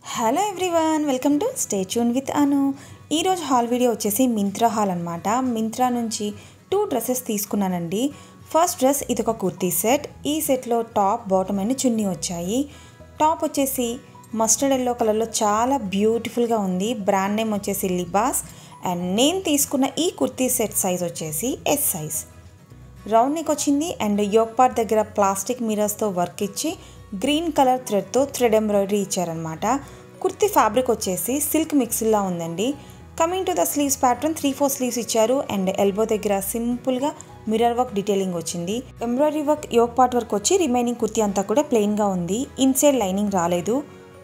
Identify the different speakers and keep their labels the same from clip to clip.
Speaker 1: hello everyone welcome to stay tune with Anu ఈరోజు haul video వచ్చేసి Myntra haul అనమాట మింత్రా నుంచి టూ డ్రెస్సెస్ తీసుకున్నానండి ఫస్ట్ డ్రెస్ ఇది ఒక కుర్తీ సెట్ ఈ సెట్లో టాప్ బాటమ్ అండ్ చున్నీ వచ్చాయి టాప్ వచ్చేసి మస్టర్డ్ ఎల్లో కలర్లో చాలా బ్యూటిఫుల్గా ఉంది బ్రాండ్ నేమ్ వచ్చేసి లిబాస్ అండ్ నేను తీసుకున్న ఈ కుర్తీ సెట్ సైజ్ వచ్చేసి ఎస్ సైజ్ రౌండ్ నెక్ వచ్చింది అండ్ యోక్ పార్ట్ దగ్గర ప్లాస్టిక్ మిరర్స్తో వర్క్ ఇచ్చి గ్రీన్ కలర్ థ్రెడ్తో థ్రెడ్ ఎంబ్రాయిడరీ ఇచ్చారనమాట కుర్తీ ఫ్యాబ్రిక్ వచ్చేసి సిల్క్ మిక్స్లా ఉందండి coming to the sleeves pattern three four sleeves ఇచ్చారు అండ్ ఎల్బో దగ్గర సింపుల్గా మిర్రర్ వర్క్ డీటెయిలింగ్ వచ్చింది embroidery work yoke part work వచ్చి రిమైనింగ్ కుర్తీ అంతా కూడా ప్లెయిన్గా ఉంది ఇన్సైడ్ లైనింగ్ రాలేదు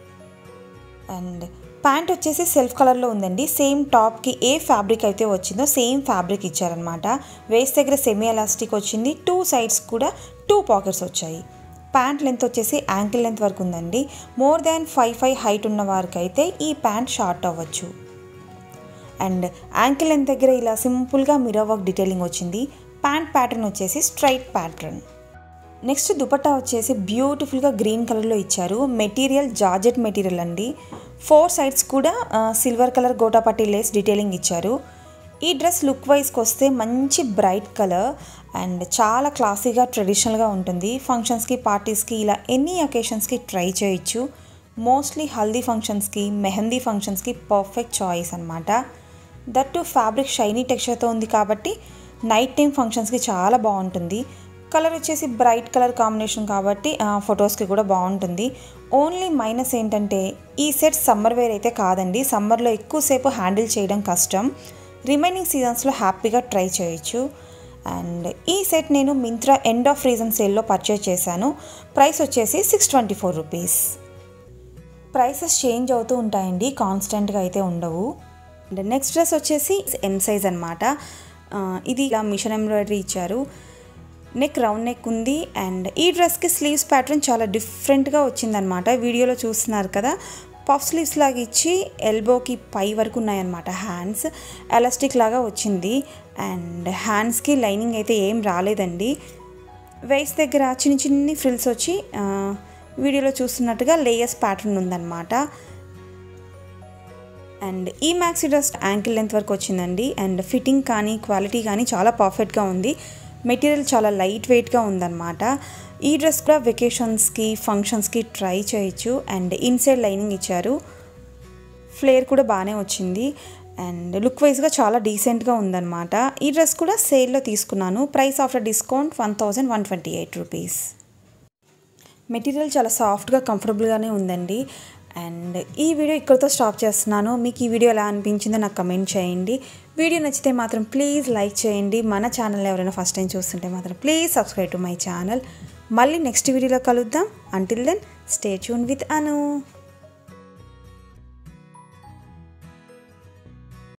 Speaker 1: అండ్ ప్యాంట్ వచ్చేసి సెల్ఫ్ కలర్లో ఉందండి సేమ్ టాప్కి ఏ ఫ్యాబ్రిక్ అయితే వచ్చిందో సేమ్ ఫ్యాబ్రిక్ ఇచ్చారనమాట వేస్ట్ దగ్గర సెమీ ఎలాస్టిక్ వచ్చింది టూ సైడ్స్ కూడా టూ పాకెట్స్ వచ్చాయి ప్యాంట్ లెంత్ వచ్చేసి యాంకిల్ లెంత్ వరకు ఉందండి more than five five height ఉన్న వారికి అయితే ఈ ప్యాంట్ షార్ట్ అవ్వచ్చు అండ్ యాంకిల్ లెంత్ దగ్గర ఇలా సింపుల్గా మిరర్ వర్క్ డీటెయిలింగ్ వచ్చింది ప్యాంట్ ప్యాటర్న్ వచ్చేసి స్ట్రైట్ ప్యాటర్న్ నెక్స్ట్ దుపట్టా వచ్చేసి బ్యూటిఫుల్గా గ్రీన్ కలర్లో ఇచ్చారు మెటీరియల్ జార్జెట్ మెటీరియల్ అండి ఫోర్ సైడ్స్ కూడా సిల్వర్ కలర్ గోటాపట్టి లేస్ డీటెయిలింగ్ ఇచ్చారు ఈ డ్రెస్ లుక్ వైజ్కి వస్తే మంచి బ్రైట్ కలర్ అండ్ చాలా క్లాసీగా ట్రెడిషనల్గా ఉంటుంది ఫంక్షన్స్కి పార్టీస్కి ఇలా ఎనీ అకేషన్స్కి ట్రై చేయొచ్చు మోస్ట్లీ హల్దీ ఫంక్షన్స్కి మెహందీ ఫంక్షన్స్కి పర్ఫెక్ట్ చాయిస్ అనమాట దట్ టు ఫ్యాబ్రిక్ షైనీ టెక్స్చర్తో ఉంది కాబట్టి నైట్ టైం ఫంక్షన్స్కి చాలా బాగుంటుంది కలర్ వచ్చేసి బ్రైట్ కలర్ కాంబినేషన్ కాబట్టి ఫొటోస్కి కూడా బాగుంటుంది ఓన్లీ మైనస్ ఏంటంటే ఈ సెట్ సమ్మర్ వేర్ అయితే కాదండి సమ్మర్లో ఎక్కువసేపు హ్యాండిల్ చేయడం కష్టం రిమైనింగ్ సీజన్స్లో హ్యాపీగా ట్రై చేయొచ్చు అండ్ ఈ సెట్ నేను మింత్రా ఎండ్ ఆఫ్ రీజన్ సేల్లో పర్చేస్ చేశాను ప్రైస్ వచ్చేసి six twenty four rupees prices change అవుతూ ఉంటాయండి కాన్స్టెంట్గా అయితే ఉండవు అండ్ నెక్స్ట్ డ్రెస్ వచ్చేసి ఎన్ సైజ్ అనమాట ఇది ఇలా మిషన్ ఎంబ్రాయిడరీ ఇచ్చారు నెక్ రౌండ్ నెక్ ఉంది అండ్ ఈ డ్రెస్కి స్లీవ్స్ ప్యాటర్న్ చాలా డిఫరెంట్గా వచ్చిందనమాట వీడియోలో చూస్తున్నారు కదా పఫ్ స్లీవ్స్ లాగా ఇచ్చి ఎల్బోకి పై వరకు ఉన్నాయన్నమాట హ్యాండ్స్ ఎలాస్టిక్ లాగా వచ్చింది అండ్ హ్యాండ్స్కి లైనింగ్ అయితే ఏం రాలేదండి వేస్ట్ దగ్గర చిన్న చిన్ని ఫ్రిల్స్ వచ్చి వీడియోలో చూస్తున్నట్టుగా లేయర్స్ ప్యాటర్న్ ఉందన్నమాట అండ్ ఈ మ్యాక్సీ డ్రెస్ యాంకిల్ లెంత్ వరకు వచ్చిందండి అండ్ ఫిట్టింగ్ కానీ క్వాలిటీ కానీ చాలా పర్ఫెక్ట్గా ఉంది మెటీరియల్ చాలా లైట్ వెయిట్గా ఉందన్నమాట ఈ డ్రెస్ కూడా వెకేషన్స్కి ఫంక్షన్స్కి ట్రై చేయొచ్చు అండ్ ఇన్సైడ్ లైనింగ్ ఇచ్చారు ఫ్లేర్ కూడా బాగానే వచ్చింది అండ్ లుక్ వైజ్గా చాలా డీసెంట్గా ఉందన్నమాట ఈ డ్రెస్ కూడా సేల్లో తీసుకున్నాను price after discount one thousand one twenty eight rupees material చాలా సాఫ్ట్గా కంఫర్టబుల్గానే ఉందండి అండ్ ఈ వీడియో ఇక్కడితో స్టాప్ చేస్తున్నాను మీకు ఈ వీడియో ఎలా అనిపించిందో నాకు కమెంట్ చేయండి వీడియో నచ్చితే మాత్రం ప్లీజ్ లైక్ చేయండి మన ఛానల్ ఎవరైనా ఫస్ట్ టైం చూస్తుంటే మాత్రం please subscribe to my channel మళ్ళీ నెక్స్ట్ వీడియోలో కలుద్దాం until then stay tune with Anu